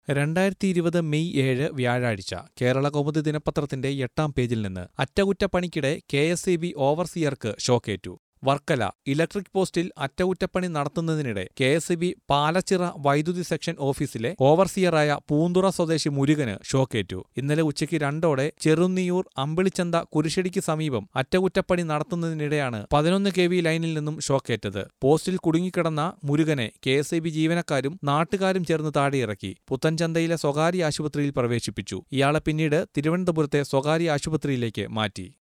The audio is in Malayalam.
രണ്ടായിരത്തി ഇരുപത് മെയ് ഏഴ് വ്യാഴാഴ്ച കേരള കൗമുദി ദിനപത്രത്തിന്റെ എട്ടാം പേജിൽ നിന്ന് അറ്റകുറ്റപ്പണിക്കിടെ കെ എസ് ഇ ബി ഓവർസിയർക്ക് ഷോക്കേറ്റു വർക്കല ഇലക്ട്രിക് പോസ്റ്റിൽ അറ്റകുറ്റപ്പണി നടത്തുന്നതിനിടെ K S E B Palachira വൈദ്യുതി സെക്ഷൻ ഓഫീസിലെ ഓവർസിയറായ പൂന്തുറ സ്വദേശി മുരുകന് ഷോക്കേറ്റു ഇന്നലെ ഉച്ചയ്ക്ക് രണ്ടോടെ ചെറുന്നിയൂർ അമ്പിളിച്ചന്ത കുരിശടിക്ക് സമീപം അറ്റകുറ്റപ്പണി നടത്തുന്നതിനിടെയാണ് പതിനൊന്ന് കെ വി ലൈനിൽ നിന്നും ഷോക്കേറ്റത് പോസ്റ്റിൽ കുടുങ്ങിക്കിടന്ന മുരുകനെ കെ എസ് ഇ ബി ജീവനക്കാരും നാട്ടുകാരും ചേർന്ന് താഴെയിറക്കി പുത്തൻചന്തയിലെ സ്വകാര്യ ആശുപത്രിയിൽ പ്രവേശിപ്പിച്ചു ഇയാളെ പിന്നീട് തിരുവനന്തപുരത്തെ സ്വകാര്യ ആശുപത്രിയിലേക്ക് മാറ്റി